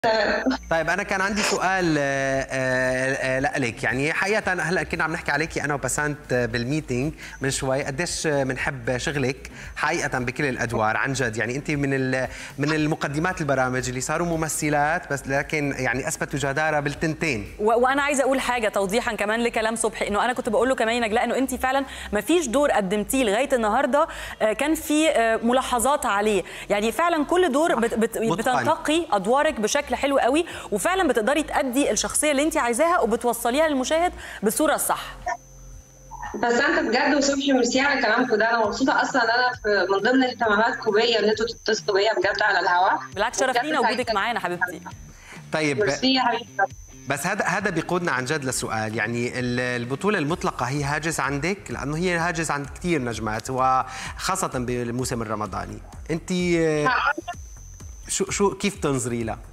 طيب انا كان عندي سؤال آه، آه، آه، لك يعني حقيقه هلا كنا عم نحكي عليكي انا وبسانت بالميتينج من شوي قديش بنحب شغلك حقيقه بكل الادوار عن جد يعني انت من ال- من المقدمات البرامج اللي صاروا ممثلات بس لكن يعني اثبتوا جداره بالتنتين و- وانا عايزه اقول حاجه توضيحا كمان لكلام صبحي انه انا كنت بقول له كمان يا نجلاء انه انت فعلا ما فيش دور قدمتيه لغايه النهارده آه، كان في آه، ملاحظات عليه يعني فعلا كل دور بت بت متقن. بتنتقي ادوارك بشكل حلو قوي وفعلا بتقدري تأدي الشخصيه اللي انت عايزاها وبتوصليها للمشاهد بالصوره الصح بس انت بجد وصبحي ميرسي على كلامكم ده انا مبسوطه اصلا انا في من ضمن اهتماماتكم بيا ان انتوا تتصلوا بيا بجد على الهواء بالعكس شرف بجد لينا وجودك سعيدة. معانا حبيبتي طيب ميرسي يا حبيبتي بس هذا هذا بيقودنا عن جد لسؤال يعني ال- البطوله المطلقه هي هاجس عندك لانه هي هاجس عند كثير نجمات وخاصه بالموسم الرمضاني انت آه، شو شو كيف تنظري لها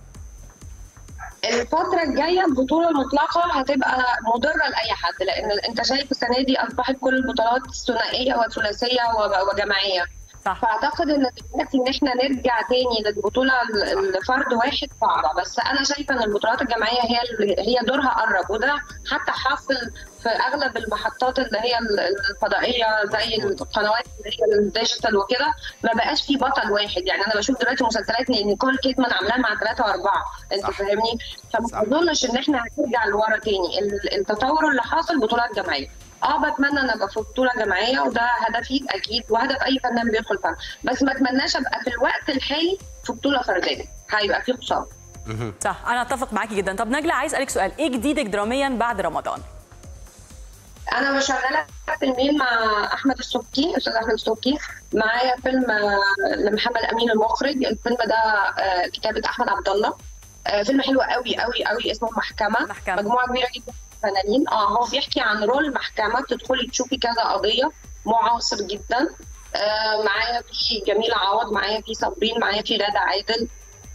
الفترة الجاية البطولة المطلقة هتبقى مضرة لأي حد لأن أنت شايف السنة دي أصبحت كل البطولات ثنائية وثلاثية وب- وجماعية صح فاعتقد ان دلوقتي ان احنا نرجع تاني للبطوله ل- لفرد واحد صعبه بس انا شايفه ان البطولات الجماعيه هي اللي- هي دورها قرب وده حتى حاصل في اغلب المحطات اللي هي ال- الفضائيه زي القنوات اللي هي الديجيتال وكده ما بقاش في بطل واحد يعني انا بشوف دلوقتي مسلسلات نيكول كيدمان عاملاها مع ثلاثه واربعه انت صح. فاهمني صح. فما اظنش ان احنا هنرجع لورا تاني ال- التطور اللي حاصل بطولات جماعيه اه بتمنى ان ابقى في بطوله جماعيه وده هدفي اكيد وهدف اي فنان بيدخل فن بس ما اتمناش ابقى في الوقت الحالي في بطوله فرديه هيبقى في خساره مهم. صح انا اتفق معاكي جدا طب نجلاء عايز اسالك سؤال ايه جديدك دراميا بعد رمضان انا شغاله فيلمين مع احمد السبكي استاذ احمد السبكي معايا فيلم آه، لمحمد امين المخرج الفيلم ده آه، كتابه احمد عبد الله آه، فيلم حلو قوي قوي قوي اسمه محكمه محكمة. مجموعه كبيره جدا من الفنانين اه هو بيحكي عن رول محكمه بتدخلي تشوفي كذا قضيه معاصر جدا آه معايا في جميله عوض معايا في صابرين معايا في غاده عادل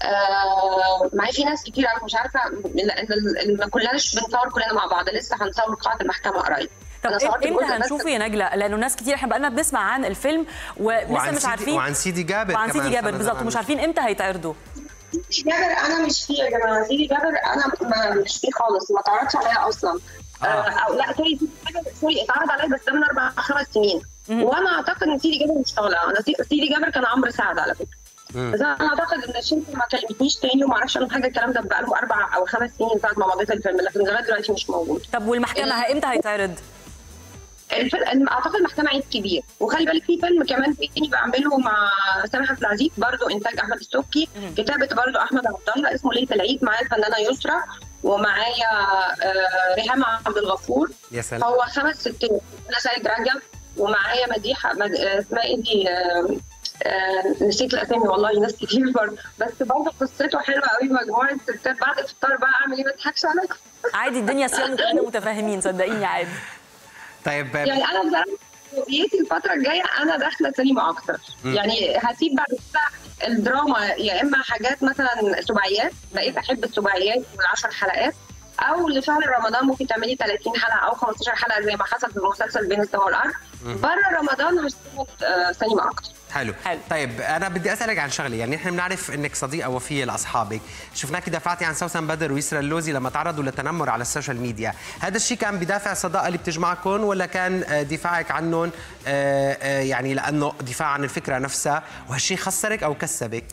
آه معايا في ناس كتير قوي مش عارفه لان ال- ال- ما كلناش بنصور كلنا مع بعض لسه هنصور قاعه المحكمه قريب طب أنا إيه- صورت امتى الجزء بس هنشوفه يا نجلاء لانه ناس كتير احنا بقالنا بنسمع عن الفيلم ولسه وعن مش سيدي عارفين وعن سيدي جابر وعن كمان سيدي جابر صار بالظبط زمان. ومش عارفين امتى هيتعرضوا سيدي جابر انا مش فيه يا جماعه سيدي جابر انا ما مش فيه خالص ما اتعرضش عليها اصلا آه. آه. او لا سوري سيدي جابر سوري اتعرض عليا بس ده من اربع خمس سنين مم. وانا اعتقد ان سيدي جابر مش طالع انا سي- سيدي جابر كان عمرو سعد على فكره مم. بس انا اعتقد ان الشركه ما كلمتنيش تاني وما اعرفش عنه حاجه الكلام ده بقى له اربع او خمس سنين ساعه ما مضيت الفيلم لكن لغايه دلوقتي مش موجود طب والمحكمه ه- امتى هيتعرض الفيلم اعتقد محكمه عيد كبير وخلي بالك في فيلم كمان تاني بعمله مع سامح عبد العزيز برضه انتاج احمد السبكي مم. كتابه برضه احمد عبد الله اسمه ليله العيد معايا الفنانه يسرا ومعايا آه، ريهام عبد الغفور يا سلام هو خمس ستات انا سيد رجب ومعايا مديحه مد... آه، اسمها ايه دي آه، آه، نسيت الاسامي والله ناس كتير برضه بس برضه قصته حلوه قوي مجموعه ستات بعد الفطار بقى اعمل ايه ما اضحكش عليكم عادي الدنيا صيام وكلنا متفاهمين صدقيني عادي طيب يعني انا بصراحه نيتي الفتره الجايه انا داخله سينما اكتر مم. يعني هسيب بعد كده الدراما يا اما حاجات مثلا سباعيات بقيت احب السباعيات والعشر حلقات او لشهر رمضان ممكن تعملي 30 حلقه او 15 حلقه زي ما حصل في مسلسل بين السماء والارض مم. بره رمضان هشتغل آه، سينما اكتر حلو حلو. طيب انا بدي اسالك عن شغله يعني نحن بنعرف انك صديقه وفيه لاصحابك شفناك دافعتي عن سوسن بدر ويسرا اللوزي لما تعرضوا للتنمر على السوشيال ميديا هذا الشيء كان بدافع الصداقه اللي بتجمعكم ولا كان آه، دفاعك عنهم آه، آه، يعني لانه دفاع عن الفكره نفسها وهالشيء خسرك او كسبك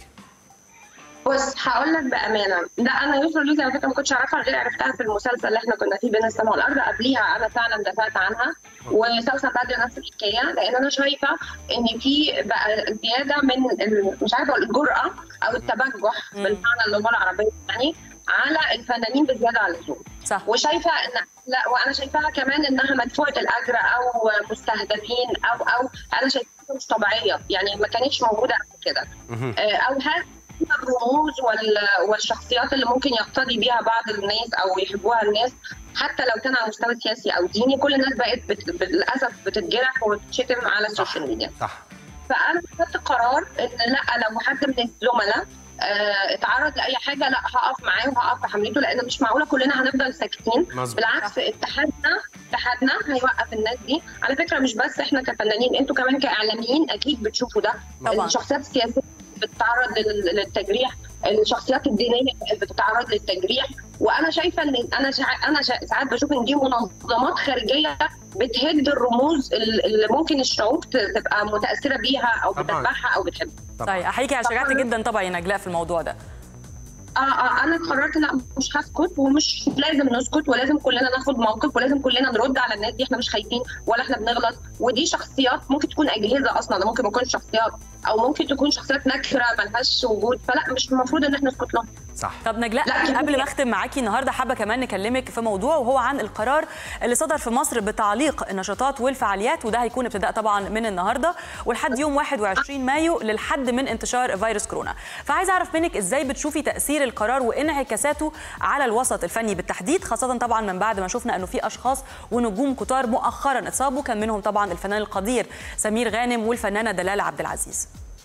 بص هقول لك بامانه لا انا يسرا لوزي على فكره ما كنتش اعرفها غير عرفتها في المسلسل اللي احنا كنا فيه بين السماء والارض قبليها انا فعلا دافعت عنها وسوسن بدر نفس الحكايه لان انا شايفه ان في بقى زياده من ال- مش عارفه أقول الجرأه او التبجح مم. بالمعنى اللغه العربيه يعني على الفنانين بزياده عن اللزوم صح وشايفه ان لا وانا شايفاها كمان انها مدفوعه الاجر او مستهدفين او او انا شايفاها مش طبيعيه يعني ما كانتش موجوده قبل كده مهم. آه، او هذه الرموز وال- والشخصيات اللي ممكن يقتدي بيها بعض الناس او يحبوها الناس حتى لو كان على مستوى سياسي او ديني كل الناس بقت بت... للاسف بتتجرح وتتشتم على السوشيال ميديا صح فانا خدت قرار ان لا لو حد من الزملاء آه، اتعرض لاي حاجه لا هقف معاه وهقف في حملته لان مش معقوله كلنا هنفضل ساكتين مظبوط بالعكس اتحادنا اتحادنا هيوقف الناس دي على فكره مش بس احنا كفنانين انتوا كمان كاعلاميين اكيد بتشوفوا ده طبعا الشخصيات السياسيه بتتعرض لل- للتجريح الشخصيات الدينيه اللي بتتعرض للتجريح وانا شايفه ان انا شع... انا شع... ساعات بشوف ان دي منظمات خارجيه بتهد الرموز اللي ممكن الشعوب تبقى متاثره بيها او طبعاً. بتتبعها او بتحبها صحيح احييكي على شجاعتك جدا طبعا يا نجلاء في الموضوع ده اه اه انا قررت لا مش هسكت ومش لازم نسكت ولازم كلنا ناخد موقف ولازم كلنا نرد على الناس دي احنا مش خايفين ولا احنا بنغلط ودي شخصيات ممكن تكون اجهزه اصلا ده ممكن ما تكونش شخصيات او ممكن تكون شخصيات نكره ملهاش وجود فلا مش المفروض ان احنا نسكت لهم صح طب نجلاء لا، كمان- قبل ما اختم معاكي النهارده حابه كمان نكلمك في موضوع وهو عن القرار اللي صدر في مصر بتعليق النشاطات والفعاليات وده هيكون ابتداء طبعا من النهارده ولحد يوم 21 مايو للحد من انتشار فيروس كورونا فعايزه اعرف منك ازاي بتشوفي تاثير القرار وانعكاساته على الوسط الفني بالتحديد خاصه طبعا من بعد ما شفنا انه في اشخاص ونجوم كتار مؤخرا اتصابوا كان منهم طبعا الفنان القدير سمير غانم والفنانه دلال عبد العزيز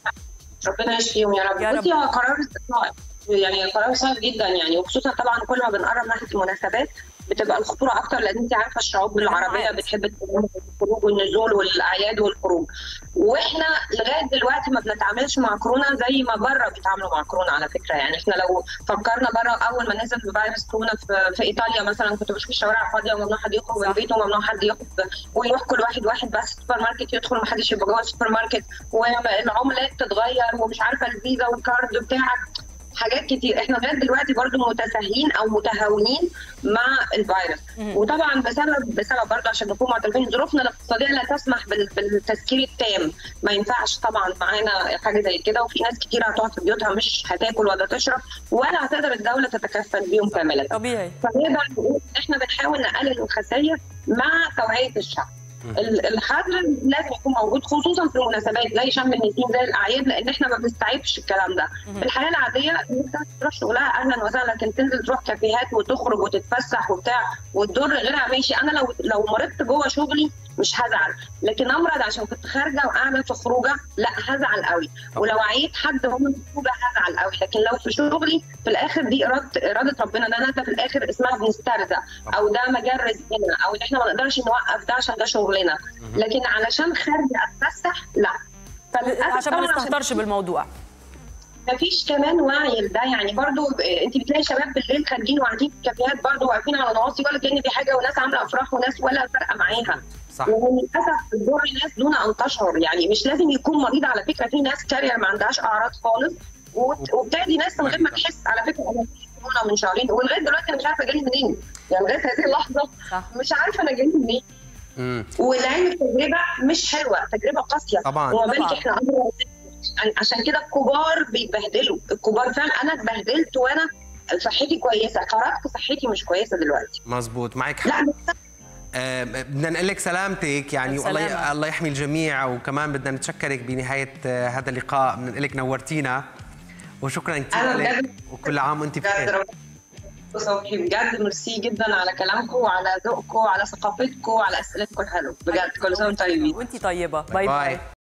ربنا يشفيهم يا رب يا رب. بصي هو قرار صعب يعني قرار صعب جدا يعني وخصوصا طبعا كل ما بنقرب ناحيه المناسبات بتبقى الخطوره اكتر لان انت عارفه الشعوب العربيه الأعياد. بتحب الخروج والنزول والاعياد والخروج واحنا لغايه دلوقتي ما بنتعاملش مع كورونا زي ما بره بيتعاملوا مع كورونا على فكره يعني احنا لو فكرنا بره اول ما نزل فيروس كورونا في, في ايطاليا مثلا كنت بشوف الشوارع فاضيه وممنوع حد يخرج من صح. بيته وممنوع حد ياخد ويروح كل واحد واحد بس السوبر ماركت يدخل ما حدش يبقى جوه السوبر ماركت والعملات تتغير ومش عارفه الفيزا والكارد بتاعك حاجات كتير احنا لغايه دلوقتي برضو متساهلين او متهاونين مع الفيروس وطبعا بسبب بسبب برضو عشان نكون معترفين ظروفنا الاقتصاديه لا تسمح بال- بالتسكير التام ما ينفعش طبعا معانا حاجه زي كده وفي ناس كتير هتقعد في بيوتها مش هتاكل ولا تشرب ولا هتقدر الدوله تتكفل بيهم كامله طبيعي فنقدر نقول احنا بنحاول نقلل الخسائر مع توعيه الشعب ال- الحظر لازم يكون موجود خصوصا في المناسبات زي شم النسيم زي الاعياد لان احنا ما بنستعيبش الكلام ده في الحياه العاديه انت تروح شغلها اهلا وسهلا لكن تنزل تروح كافيهات وتخرج وتتفسح وبتاع وتضر غيرها ماشي انا لو لو مرضت جوه شغلي مش هزعل لكن امرض عشان كنت خارجه وقاعده في خروجه لا هزعل قوي ولو عييت حد هو في خروجه هزعل قوي لكن لو في شغلي في الاخر دي اراده اراده ربنا ده ده في الاخر اسمها بنسترزق او ده مجال رزقنا او ان احنا ما نقدرش نوقف ده عشان ده شغلنا لكن علشان خارجه اتفسح لا فللأسف عشان ما طبعاً نستهترش بالموضوع مفيش كمان وعي لده يعني برضو انت بتلاقي شباب بالليل خارجين وقاعدين في الكافيهات برضو واقفين على نواصي ولا كان في حاجه وناس عامله افراح وناس ولا فارقه معاها صح وللاسف بتضر ناس دون ان تشعر يعني مش لازم يكون مريض على فكره في ناس كارير ما عندهاش اعراض خالص وبت- وبتعدي ناس من غير ما تحس على فكره انا في كورونا من شهرين ولغايه دلوقتي انا مش عارفه جالي منين يعني لغايه هذه اللحظه صح. مش عارفه انا جالي منين امم ولعلم التجربه مش حلوه تجربه قاسيه طبعاً. وما بالك طبعاً. احنا أكبر عن- عشان كده الكبار بيتبهدلوا الكبار فعلا انا اتبهدلت وانا صحتي كويسه خرجت صحتي مش كويسه دلوقتي مزبوط معك حق لا بس آه، بدنا نقول لك سلامتك يعني والله سلامة. الله يحمي الجميع وكمان بدنا نتشكرك بنهايه آه، هذا اللقاء بدنا نقول لك نورتينا وشكرا كثير أنا لك بجد- وكل عام وانت بجد بخير ربنا صبحي بجد ميرسي جدا على كلامكم وعلى ذوقكم وعلى ثقافتكم وعلى اسئلتكم الحلوه بجد كل سنه وانتم طيبين وانتي طيبه باي باي باي. باي